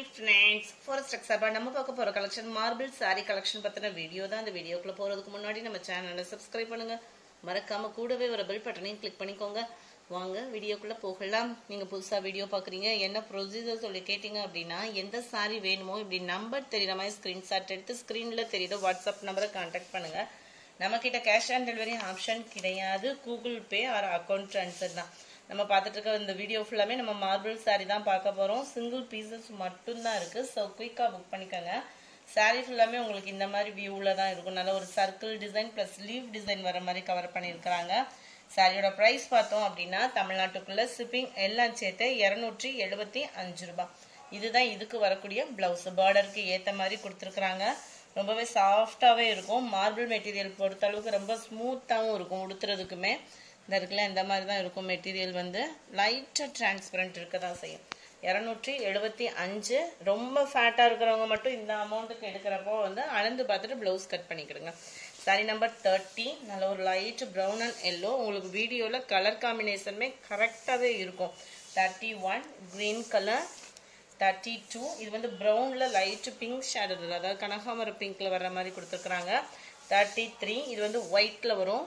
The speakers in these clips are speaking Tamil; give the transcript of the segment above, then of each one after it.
ஃப்ரெண்ட்ஸ் ஃபாரஸ்ட் எக்ஸாபா நம்ம பார்க்க போற கலெக்ஷன் மார்பிள் saree கலெக்ஷன் பத்தின வீடியோ தான் இந்த வீடியோக்குள்ள போறதுக்கு முன்னாடி நம்ம சேனலை சப்ஸ்கிரைப் பண்ணுங்க மறக்காம கூடவே ஒரு பெல் பட்டனையும் கிளிக் பண்ணிக்கோங்க வாங்க வீடியோக்குள்ள போகலாம் நீங்க புதுசா வீடியோ பாக்குறீங்க என்ன ப்ரொசீஜர் சொல்லி கேட்டீங்க அப்படின்னா எந்த saree வேணுமோ இப்படி நம்பர் தெரியுற மாதிரி ஸ்கிரீன்ஷாட் எடுத்து ஸ்கிரீன்ல தெரியுற வாட்ஸ்அப் நம்பரை கான்டாக்ட் பண்ணுங்க நம்ம கிட்ட கேஷ் ஆன் டெலிவரி ஆப்ஷன் கிடையாது Google Pay or account transfer தான் நம்ம பார்த்துட்டு இருக்க இந்த வீடியோ ஃபுல்லாமே நம்ம மார்பிள் saree தான் பார்க்க போறோம் சிங்கிள் பீசஸ் மட்டும்தான் இருக்கு ஸோ குயிக்காக புக் பண்ணிக்கோங்க saree ஃபுல்லாமே உங்களுக்கு இந்த மாதிரி வியூவில் தான் இருக்கும் நல்ல ஒரு circle design plus leaf design வர மாதிரி கவர் பண்ணியிருக்கிறாங்க சாரியோட ப்ரைஸ் பார்த்தோம் அப்படின்னா தமிழ்நாட்டுக்குள்ள ஷிப்பிங் எல்லாம் சேர்த்து இரநூற்றி எழுபத்தி அஞ்சு ரூபாய் இதுதான் இதுக்கு வரக்கூடிய பிளவுஸ் பார்டருக்கு ஏற்ற மாதிரி கொடுத்துருக்குறாங்க ரொம்பவே சாஃப்டாகவே இருக்கும் மார்பிள் மெட்டீரியல் பொறுத்த அளவுக்கு ரொம்ப ஸ்மூத்தாகவும் இருக்கும் உடுத்துறதுக்குமே இந்த இருக்குல்ல இந்த மாதிரி தான் இருக்கும் மெட்டீரியல் வந்து லைட்டாக டிரான்ஸ்பரண்ட் இருக்க தான் செய்யும் இரநூற்றி எழுபத்தி அஞ்சு ரொம்ப ஃபேட்டாக இருக்கிறவங்க மட்டும் இந்த அமௌண்ட்டுக்கு எடுக்கிறப்போ வந்து அளந்து பார்த்துட்டு ப்ளவுஸ் கட் பண்ணிக்கிடுங்க சாரி நம்பர் தேர்ட்டி நல்ல ஒரு லைட் ப்ரௌன் அண்ட் எல்லோ உங்களுக்கு வீடியோவில் கலர் காம்பினேஷனுமே கரெக்டாகவே இருக்கும் thirty one green colour thirty two இது வந்து ப்ரௌனில் லைட்டு பிங்க் ஷேடோ அதாவது கனகாமர பிங்க்கில் வர்ற மாதிரி கொடுத்துருக்குறாங்க தேர்ட்டி த்ரீ இது வந்து ஒயிட்டில் வரும்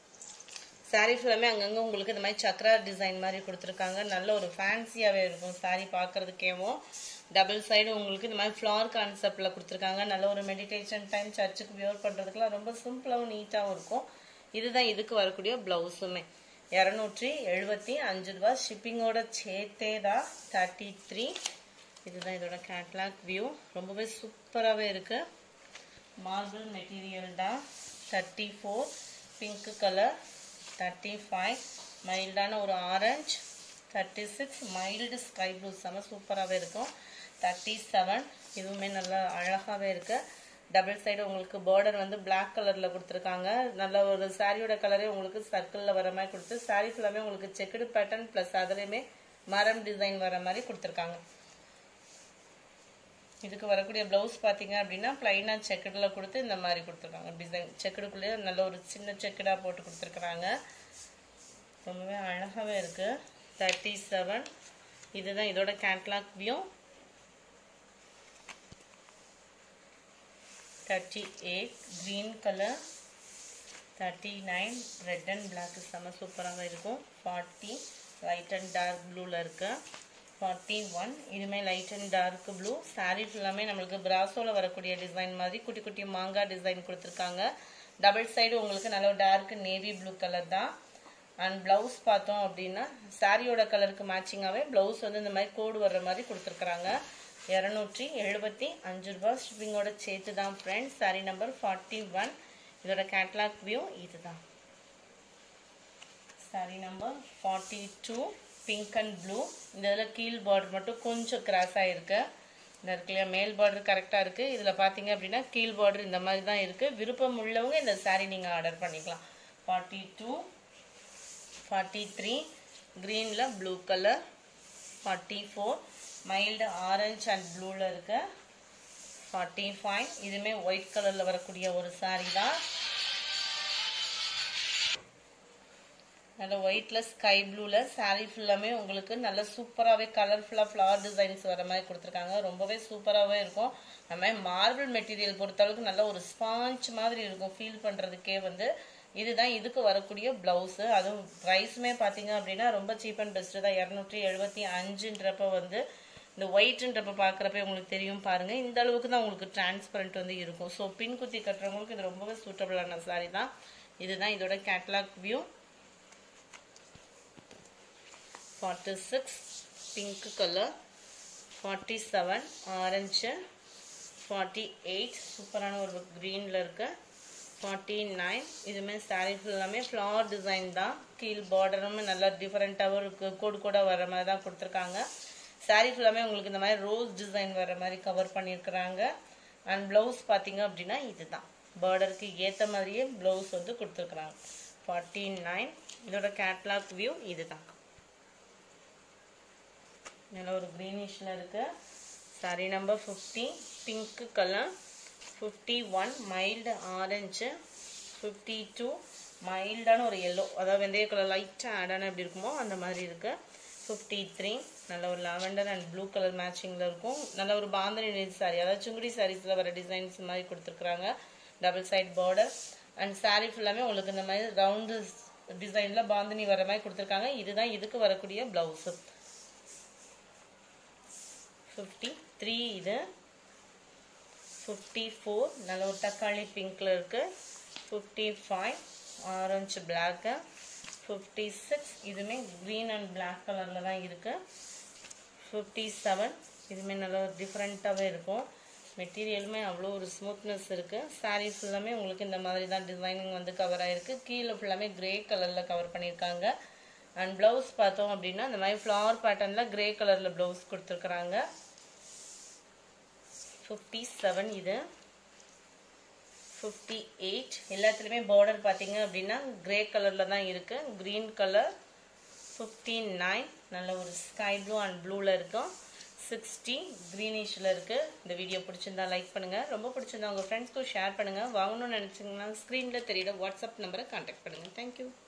சாரீ ஃபுல்லாமே அங்கங்கே உங்களுக்கு இந்த மாதிரி சக்ரா டிசைன் மாதிரி கொடுத்துருக்காங்க நல்ல ஒரு ஃபேன்சியாகவே இருக்கும் சாரீ பார்க்குறதுக்கேவும் டபுள் சைடு உங்களுக்கு இந்த மாதிரி ஃப்ளார் கான்செப்டில் கொடுத்துருக்காங்க நல்ல ஒரு மெடிடேஷன் டைம் சர்ச்சுக்கு வியர் பண்ணுறதுக்குலாம் ரொம்ப சிம்பிளாகவும் நீட்டாகவும் இருக்கும் இதுதான் இதுக்கு வரக்கூடிய ப்ளவுஸுமே இரநூற்றி எழுபத்தி அஞ்சு ரூபா ஷிப்பிங்கோட சேர்த்தே தான் தேர்ட்டி த்ரீ இதுதான் இதோட கேட்லாக் வியூ ரொம்பவே சூப்பராகவே இருக்குது மார்பிள் மெட்டீரியல் தான் thirty four pink colour thirty five மைல்டான ஒரு orange thirty six mild sky blue செம சூப்பராகவே இருக்கும் தேர்ட்டி செவன் இதுவுமே நல்லா அழகாகவே இருக்குது டபுள் சைடு உங்களுக்கு பார்டர் வந்து பிளாக் கலரில் கொடுத்துருக்காங்க நல்ல ஒரு சாரியோட கலரே உங்களுக்கு சர்க்கிளில் வர மாதிரி கொடுத்து சாரி ஃபுல்லாமே உங்களுக்கு செக்குடு பேட்டர்ன் ப்ளஸ் அதுலேயுமே மரம் டிசைன் வர மாதிரி கொடுத்துருக்காங்க இதுக்கு வரக்கூடிய ப்ளவுஸ் பார்த்தீங்க அப்படின்னா ப்ளைனாக செக்குடில் கொடுத்து இந்த மாதிரி கொடுத்துருக்காங்க டிசைன் செக்குடுக்குள்ளேயே நல்ல ஒரு சின்ன செக்குடாக போட்டு கொடுத்துருக்குறாங்க ரொம்பவே அழகாகவே இருக்குது தேர்ட்டி செவன் இதுதான் இதோட catalogue view thirty eight green colour thirty nine red and black செம்ம சூப்பராக இருக்கும் ஃபார்ட்டி லைட் அண்ட் டார்க் ப்ளூவில் இருக்குது ஃபார்ட்டி ஒன் இதுமே light and dark blue sari ஃபுல்லாமே நம்மளுக்கு பிராசோவில் வரக்கூடிய டிசைன் மாதிரி குட்டி குட்டி மாங்காய் டிசைன் கொடுத்துருக்காங்க டபுள் சைடு உங்களுக்கு நல்ல டார்க் நேவி ப்ளூ கலர் தான் அண்ட் ப்ளவுஸ் பார்த்தோம் அப்படின்னா சாரியோட கலருக்கு மேட்சிங்காகவே ப்ளவுஸ் வந்து இந்த மாதிரி கோடு வர்ற மாதிரி கொடுத்துருக்குறாங்க இரநூற்றி எழுபத்தி அஞ்சு ரூபா ஷிப்பிங்கோட சேர்த்து தான் friends sari number forty one இதோட கேட்லாக் வியூ இதுதான் sari number forty two pink and blue இந்த இதில் கீழ் பார்டர் மட்டும் கொஞ்சம் கிராஸ் ஆகிருக்கு இந்த இருக்கு இல்லையா மேல் பார்டர் கரெக்டாக இருக்குது இதில் பார்த்தீங்க அப்படின்னா கீழ் பார்டர் இந்த மாதிரி தான் இருக்குது விருப்பம் உள்ளவங்க இந்த சாரீ நீங்கள் ஆர்டர் பண்ணிக்கலாம் ஃபார்ட்டி டூ ஃபார்ட்டி த்ரீ க்ரீனில் blue colour forty four mild orange and ப்ளூவில் இருக்கு ஃபார்ட்டி ஃபைவ் இதுவுமே ஒயிட் கலரில் வரக்கூடிய ஒரு சாரீ தான் நல்ல ஒயிட்ல ஸ்கை ப்ளூவில் சாரீ ஃபுல்லாமே உங்களுக்கு நல்ல சூப்பராகவே கலர்ஃபுல்லாக ஃப்ளவர் டிசைன்ஸ் வர மாதிரி கொடுத்துருக்காங்க ரொம்பவே சூப்பராகவே இருக்கும் நம்ம மார்பிள் மெட்டீரியல் பொறுத்தளவுக்கு நல்ல ஒரு ஸ்பாஞ்ச் மாதிரி இருக்கும் ஃபீல் பண்ணுறதுக்கே வந்து இதுதான் இதுக்கு வரக்கூடிய ப்ளவுஸு அதுவும் ப்ரைஸுமே பார்த்தீங்க அப்படின்னா ரொம்ப சீப் அண்ட் பெஸ்ட்டு தான் இரநூற்றி எழுபத்தி அஞ்சுன்றப்ப வந்து இந்த ஒயிட்ன்றப்ப பார்க்குறப்ப உங்களுக்கு தெரியும் பாருங்கள் இந்த அளவுக்கு தான் உங்களுக்கு டிரான்ஸ்பரண்ட் வந்து இருக்கும் ஸோ பின் குத்தி கட்டுறவங்களுக்கு இது ரொம்பவே சூட்டபிளான சாரி தான் இதுதான் இதோட catalogue view forty six pink colour forty seven orange forty eight சூப்பரான ஒரு க்ரீனில் இருக்குது ஃபார்ட்டி நைன் இதுவுமே சாரீ ஃபுல்லாமே ஃப்ளவர் டிசைன் தான் கீழ் பார்டருமே நல்லா டிஃப்ரெண்ட்டாகவும் இருக்குது கோடு கூட வர மாதிரி தான் கொடுத்துருக்காங்க சாரீ ஃபுல்லாமே உங்களுக்கு இந்த மாதிரி ரோஸ் டிசைன் வர மாதிரி கவர் பண்ணியிருக்கிறாங்க அண்ட் ப்ளவுஸ் பார்த்தீங்க அப்படின்னா இதுதான் பார்டருக்கு ஏற்ற மாதிரியே ப்ளவுஸ் வந்து கொடுத்துருக்குறாங்க ஃபார்ட்டி நைன் இதோட கேட்லாக் வியூ இதுதான் நல்ல ஒரு க்ரீனிஷில் இருக்குது sari number fifty pink colour fifty one mild orange fifty two மைல்டான ஒரு எல்லோ அதாவது வெந்தய கலர் லைட்டாக ஆடான எப்படி இருக்குமோ அந்த மாதிரி இருக்குது ஃபிஃப்டி த்ரீ நல்ல ஒரு லாவெண்டர் அண்ட் ப்ளூ கலர் மேட்சிங்கில் இருக்கும் நல்ல ஒரு பாந்தனி நெல் சாரி அதாவது சுங்குடி சாரீஸில் வர டிசைன்ஸ் மாதிரி கொடுத்துருக்குறாங்க double side border and sari ஃபுல்லாமே உங்களுக்கு இந்த மாதிரி ரவுண்டு டிசைனில் பாந்தனி வர மாதிரி கொடுத்துருக்காங்க இதுதான் இதுக்கு வரக்கூடிய ப்ளவுஸு ஃபிஃப்டி த்ரீ இது ஃபிஃப்டி ஃபோர் நல்ல ஒரு தக்காளி பிங்க்கில் இருக்குது fifty five orange black fifty six இதுவுமே க்ரீன் அண்ட் பிளாக் கலரில் தான் இருக்குது ஃபிஃப்டி செவன் இதுவுமே நல்ல ஒரு டிஃப்ரெண்ட்டாகவே இருக்கும் மெட்டீரியலுமே அவ்வளோ ஒரு ஸ்மூத்னஸ் இருக்குது சாரீ ஃபுல்லாமே உங்களுக்கு இந்த மாதிரி தான் டிசைனிங் வந்து கவர் ஆகிருக்கு கீழே ஃபுல்லாமே கிரே கலரில் கவர் பண்ணியிருக்காங்க அண்ட் ப்ளவுஸ் பார்த்தோம் அப்படின்னா இந்த மாதிரி ஃப்ளவர் பேட்டர்னில் கிரே கலரில் ப்ளவுஸ் கொடுத்துருக்குறாங்க ஃபிஃப்டி செவன் இது ஃபிஃப்டி எயிட் எல்லாத்துலேயுமே பார்டர் பார்த்தீங்க அப்படின்னா கிரே கலரில் தான் இருக்குது க்ரீன் கலர் ஃபிஃப்டி நைன் நல்ல ஒரு ஸ்கை ப்ளூ அண்ட் ப்ளூவில் இருக்கும் சிக்ஸ்டி க்ரீனிஷில் இருக்குது இந்த வீடியோ பிடிச்சிருந்தா லைக் பண்ணுங்கள் ரொம்ப பிடிச்சிருந்தா உங்கள் ஃப்ரெண்ட்ஸ்க்கும் ஷேர் பண்ணுங்கள் வாங்கணும்னு நினச்சிங்கன்னா ஸ்க்ரீனில் தெரியுற வாட்ஸ்அப் நம்பரை கான்டாக்ட் பண்ணுங்கள் தேங்க்யூ